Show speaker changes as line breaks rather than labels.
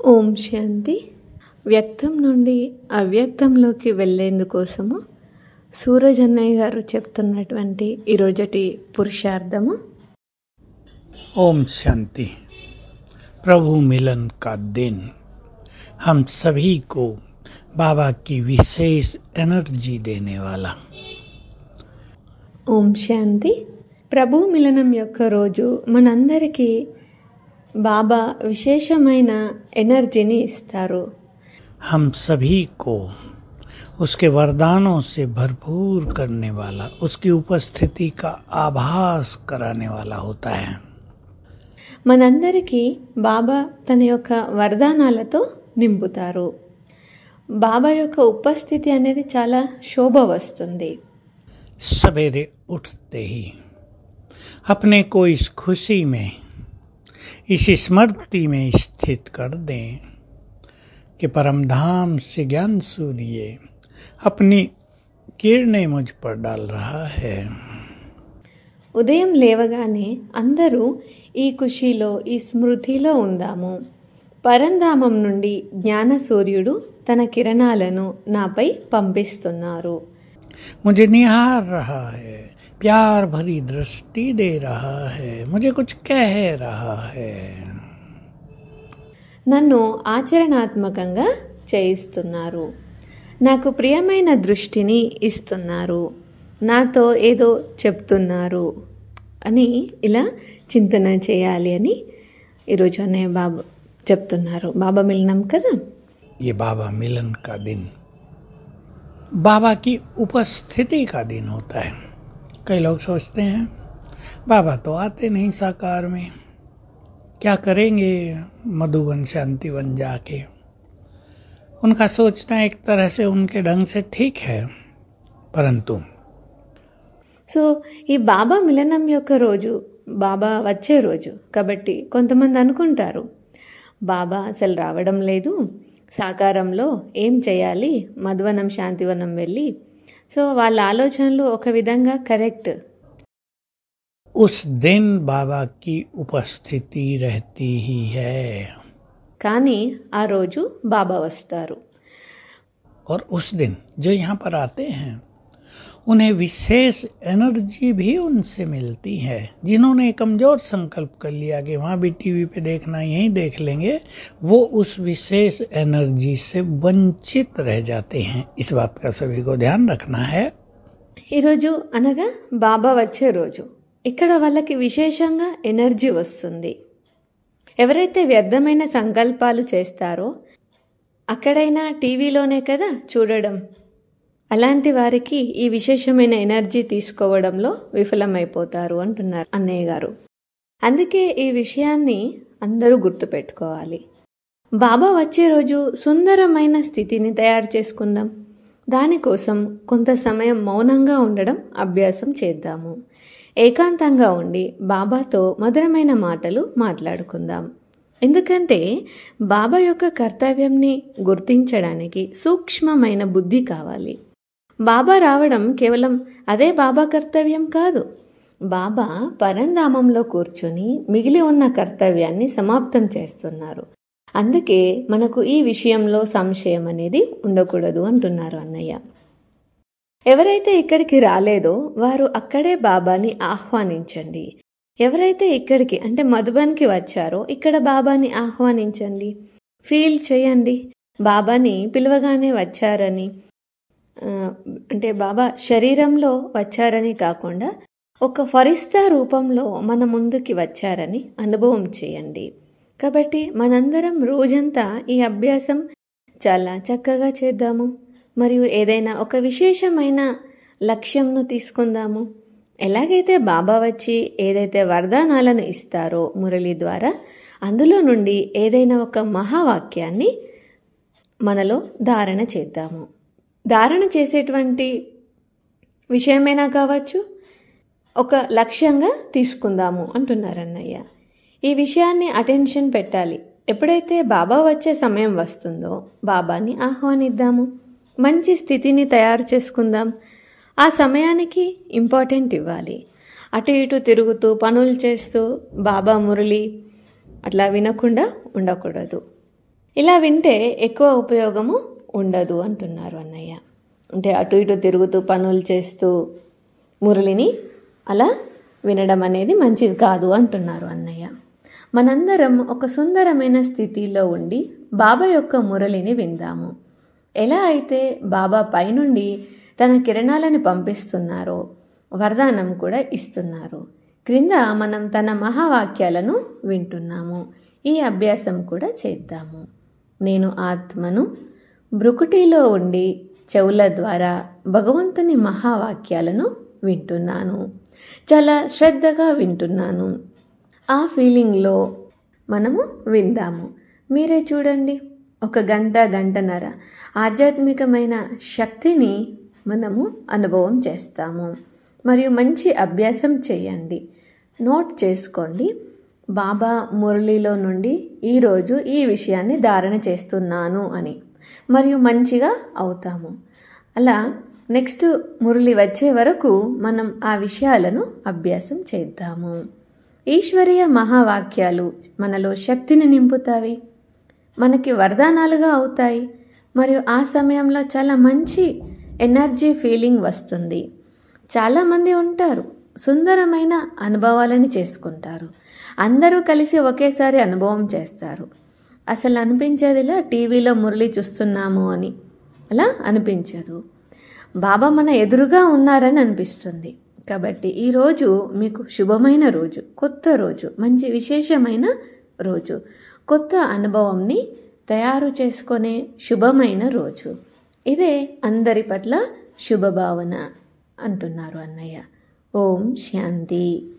ఓం శాంతి వ్యక్తం నుండి అవ్యక్తంలోకి వెళ్ళేందుకోసము సూరజ్ అన్నయ్య గారు చెప్తున్నటువంటి ఈరోజటి పురుషార్థము
ओम शांति प्रभु मिलन का दिन हम सभी को बाबा की विशेष एनर्जी देने वाला
ఓం శాంతి ప్రభు మిలనం యొక్క రోజు మనందరికీ బాబా విశేషమైన ఎనర్జీని ఇస్తారు
हम सभी को उसके वरदानों से भरपूर करने वाला उसकी उपस्थिति का आभास कराने वाला होता है
మనందరికీ బాబా తన యొక్క వరదానాలతో నింపుతారు బాబా యొక్క ఉపస్థితి అనేది చాలా శోభ వస్తుంది
सवेरे उठते ही अपने को इस खुशी में इस स्मृति में स्थित कर दें कि परमधाम से ज्ञान सूर्य अपनी किरणें मुझ पर डाल रहा है
ఉదయం లేవగానే అందరూ ఈ ఖుషీలో ఈ స్మృతిలో ఉందాము పరంధామం నుండి జ్ఞాన సూర్యుడు తన కిరణాలను నాపై పంపిస్తున్నారు
मुझे निहार रहा है प्यार भरी दृष्टि दे रहा है मुझे कुछ कह रहा है
నన్ను ఆచరణాత్మకంగా చేయిస్తున్నారు నాకు ప్రియమైన దృష్టిని ఇస్తున్నారు నాతో ఏదో చెప్తున్నారు అని ఇలా చింతన చేయాలి అని ఈరోజు అన్నయ్య బాబా చెప్తున్నారు బాబా మిలినాం కదా
ये बाबा मिलन का दिन बाबा की उपस्थिति का दिन होता है कई लोग सोचते हैं बाबा तो आते नहीं साकार में क्या करेंगे मधुबन शांति वन जाके उनका सोचना एक तरह से उनके ढंग से ठीक है परंतु
సో ఈ బాబా మిలనం యొక్క రోజు బాబా వచ్చే రోజు కాబట్టి కొంతమంది అనుకుంటారు బాబా అసలు రావడం లేదు సాకారంలో ఏం చేయాలి మధువనం శాంతివనం వెళ్ళి సో వాళ్ళ ఆలోచనలు ఒక విధంగా కరెక్ట్
उस दिन बाबा की उपस्थिति रहती ही है
కానీ ఆ రోజు బాబా వస్తారు
और उस दिन जो यहाँ पर आते हैं उन्हें विशेष एनर्जी भी उनसे मिलती है जिन्होंने कमजोर संकल्प कर लिया कि वहाँ भी टीवी पे देखना यहीं देख लेंगे वो उस विशेष एनर्जी से वंचित रह जाते हैं इस बात का सभी को ध्यान रखना है
ఈరోజు అనగా బాబా వచ్చే రోజు ఇక్కడ వాళ్ళకి విశేషంగా ఎనర్జీ వస్తుంది ఎవరైతే వ్యర్థమైన సంకల్పాలు చేస్తారో అక్కడైనా టీవీలోనే కదా చూడడం అలాంటి వారికి ఈ విశేషమైన ఎనర్జీ తీసుకోవడంలో విఫలమైపోతారు అంటున్నారు అన్నయ్య గారు అందుకే ఈ విషయాన్ని అందరూ గుర్తుపెట్టుకోవాలి బాబా వచ్చే రోజు సుందరమైన స్థితిని తయారు చేసుకుందాం దానికోసం కొంత సమయం మౌనంగా ఉండడం అభ్యాసం చేద్దాము ఏకాంతంగా ఉండి బాబాతో మధురమైన మాటలు మాట్లాడుకుందాం ఎందుకంటే బాబా యొక్క కర్తవ్యంని గుర్తించడానికి సూక్ష్మమైన బుద్ధి కావాలి బాబా రావడం కేవలం అదే బాబా కర్తవ్యం కాదు బాబా పరంధామంలో కూర్చొని మిగిలి ఉన్న కర్తవ్యాన్ని సమాప్తం చేస్తున్నారు అందుకే మనకు ఈ విషయంలో సంశయం అనేది ఉండకూడదు అంటున్నారు అన్నయ్య ఎవరైతే ఇక్కడికి రాలేదో వారు అక్కడే బాబాని ఆహ్వానించండి ఎవరైతే ఇక్కడికి అంటే మధుబన్కి వచ్చారో ఇక్కడ బాబాని ఆహ్వానించండి ఫీల్ చేయండి బాబాని పిలవగానే వచ్చారని ఆ, అంటే బాబా శరీరంలో వచ్చారని కాకుండా ఒక ఫరిస్తా రూపంలో మన ముందుకి వచ్చారని అనుభవం చేయండి కాబట్టి మనందరం రోజంతా ఈ అభ్యాసం చాలా చక్కగా చేద్దాము మరియు ఏదైనా ఒక విశేషమైన లక్ష్యంను తీసుకుందాము ఎలాగైతే బాబా వచ్చి ఏదైతే వరదానాలను ఇస్తారో మురళి ద్వారా అందులో నుండి ఏదైనా ఒక మహావాక్యాన్ని మనలో ధారణ చేద్దాము ధారణ చేసేటువంటి విషయమైనా కావచ్చు ఒక లక్ష్యంగా తీసుకుందాము అంటున్నారు అన్నయ్య ఈ విషయాన్ని అటెన్షన్ పెట్టాలి ఎప్పుడైతే బాబా వచ్చే సమయం వస్తుందో బాబాని ఆహ్వానిద్దాము మంచి స్థితిని తయారు చేసుకుందాం ఆ సమయానికి ఇంపార్టెంట్ ఇవ్వాలి అటు ఇటు తిరుగుతూ పనులు చేస్తూ బాబా మురళి అట్లా వినకుండా ఉండకూడదు ఇలా వింటే ఎక్కువ ఉపయోగము ఉండదు అంటున్నారు అన్నయ్య అంటే అటు ఇటు తిరుగుతూ పనులు చేస్తూ మురళిని అలా వినడం అనేది మంచిది కాదు అంటున్నారు అన్నయ్య మనందరం ఒక సుందరమైన స్థితిలో ఉండి బాబా యొక్క మురళిని విందాము ఎలా అయితే బాబా పైనుండి తన కిరణాలను పంపిస్తున్నారో వరదానం కూడా ఇస్తున్నారు క్రింద మనం తన మహావాక్యాలను వింటున్నాము ఈ అభ్యాసం కూడా చేద్దాము నేను ఆత్మను బ్రుకుటిలో ఉండి చెవుల ద్వారా భగవంతుని మహావాక్యాలను వింటున్నాను చాలా శ్రద్ధగా వింటున్నాను ఆ ఫీలింగ్లో మనము విందాము మీరే చూడండి ఒక గంట గంటన్నర ఆధ్యాత్మికమైన శక్తిని మనము అనుభవం చేస్తాము మరియు మంచి అభ్యాసం చేయండి నోట్ చేసుకోండి బాబా మురళిలో నుండి ఈరోజు ఈ విషయాన్ని ధారణ చేస్తున్నాను అని మరియు మంచిగా అవుతాము అలా నెక్స్ట్ మురళి వచ్చే వరకు మనం ఆ విషయాలను అభ్యాసం చేద్దాము ఈశ్వరీయ మహావాక్యాలు మనలో శక్తిని నింపుతాయి మనకి వరదానాలుగా అవుతాయి మరియు ఆ సమయంలో చాలా మంచి ఎనర్జీ ఫీలింగ్ వస్తుంది చాలామంది ఉంటారు సుందరమైన అనుభవాలని చేసుకుంటారు అందరూ కలిసి ఒకేసారి అనుభవం చేస్తారు అసలు అనిపించేదిలా టీవీలో మురళి చూస్తున్నాము అని అలా అనిపించదు బాబా మన ఎదురుగా ఉన్నారని అనిపిస్తుంది కాబట్టి ఈరోజు మీకు శుభమైన రోజు కొత్త రోజు మంచి విశేషమైన రోజు కొత్త అనుభవంని తయారు చేసుకునే శుభమైన రోజు ఇదే అందరి పట్ల శుభభావన అంటున్నారు అన్నయ్య ఓం శాంతి